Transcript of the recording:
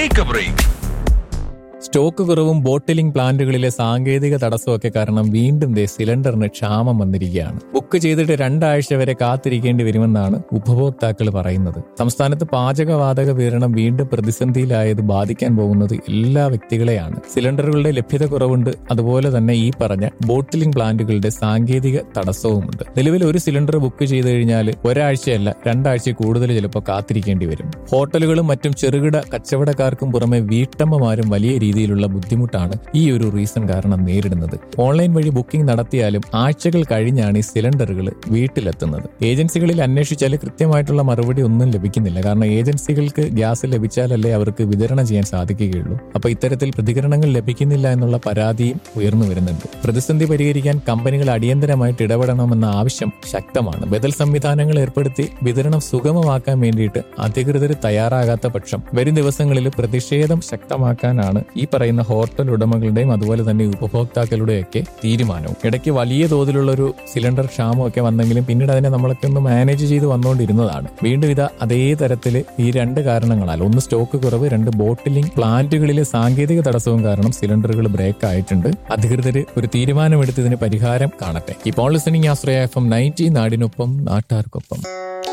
take a break stock കുറവും bottling പ്ലാന്റുകളിലെ സാങ്കേതിക തടസ്സമൊക്കെ കാരണം വീണ്ടും ദേ സിലിണ്ടറിന് ക്ഷാമം വന്നിരിക്കുകയാണ് ബുക്ക് ചെയ്തിട്ട് രണ്ടാഴ്ച വരെ കാത്തിരിക്കേണ്ടി വരുമെന്നാണ് ഉപഭോക്താക്കൾ പറയുന്നത് സംസ്ഥാനത്ത് പാചകവാതക വിതരണം വീണ്ടും പ്രതിസന്ധിയിലായത് ബാധിക്കാൻ പോകുന്നത് എല്ലാ വ്യക്തികളെയാണ് സിലിണ്ടറുകളുടെ ലഭ്യത കുറവുണ്ട് അതുപോലെ തന്നെ ഈ പറഞ്ഞ ബോട്ടിലിംഗ് പ്ലാന്റുകളുടെ സാങ്കേതിക തടസ്സവുമുണ്ട് നിലവിൽ ഒരു സിലിണ്ടർ ബുക്ക് ചെയ്ത് കഴിഞ്ഞാൽ ഒരാഴ്ചയല്ല രണ്ടാഴ്ച കൂടുതൽ ചിലപ്പോൾ കാത്തിരിക്കേണ്ടി വരും ഹോട്ടലുകളും മറ്റും ചെറുകിട കച്ചവടക്കാർക്കും പുറമെ വീട്ടമ്മമാരും വലിയ രീതിയിലുള്ള ബുദ്ധിമുട്ടാണ് ഈ ഒരു റീസൺ കാരണം നേരിടുന്നത് ഓൺലൈൻ വഴി ബുക്കിംഗ് നടത്തിയാലും ആഴ്ചകൾ കഴിഞ്ഞാണ് ഈ സിലിണ്ടറുകൾ വീട്ടിലെത്തുന്നത് ഏജൻസികളിൽ അന്വേഷിച്ചാൽ കൃത്യമായിട്ടുള്ള മറുപടി ഒന്നും ലഭിക്കുന്നില്ല കാരണം ഏജൻസികൾക്ക് ഗ്യാസ് ലഭിച്ചാലല്ലേ അവർക്ക് വിതരണം ചെയ്യാൻ സാധിക്കുകയുള്ളൂ അപ്പൊ ഇത്തരത്തിൽ പ്രതികരണങ്ങൾ ലഭിക്കുന്നില്ല എന്നുള്ള പരാതിയും ഉയർന്നു വരുന്നുണ്ട് പ്രതിസന്ധി പരിഹരിക്കാൻ കമ്പനികൾ അടിയന്തരമായിട്ട് ഇടപെടണമെന്ന ആവശ്യം ശക്തമാണ് ബദൽ സംവിധാനങ്ങൾ ഏർപ്പെടുത്തി വിതരണം സുഗമമാക്കാൻ വേണ്ടിയിട്ട് അധികൃതർ തയ്യാറാകാത്ത പക്ഷം വരും ദിവസങ്ങളിൽ പ്രതിഷേധം ശക്തമാക്കാനാണ് ഈ പറയുന്ന ഹോട്ടൽ ഉടമകളുടെയും അതുപോലെ തന്നെ ഉപഭോക്താക്കളുടെയൊക്കെ തീരുമാനവും ഇടയ്ക്ക് വലിയ തോതിലുള്ള ഒരു സിലിണ്ടർ ക്ഷാമമൊക്കെ വന്നെങ്കിലും പിന്നീട് അതിനെ നമ്മളൊക്കെ ഒന്ന് മാനേജ് ചെയ്ത് വന്നുകൊണ്ടിരുന്നതാണ് വീണ്ടും ഇതാ അതേ തരത്തിൽ ഈ രണ്ട് കാരണങ്ങളാൽ ഒന്ന് സ്റ്റോക്ക് കുറവ് രണ്ട് ബോട്ടിലിംഗ് പ്ലാന്റുകളിലെ സാങ്കേതിക തടസ്സവും കാരണം സിലിണ്ടറുകൾ ബ്രേക്ക് ആയിട്ടുണ്ട് അധികൃതർ ഒരു തീരുമാനമെടുത്ത് ഇതിന് പരിഹാരം കാണട്ടെ ഇപ്പോൾ listening Ashraya F M ninety നാടിനൊപ്പം നാട്ടാർക്കൊപ്പം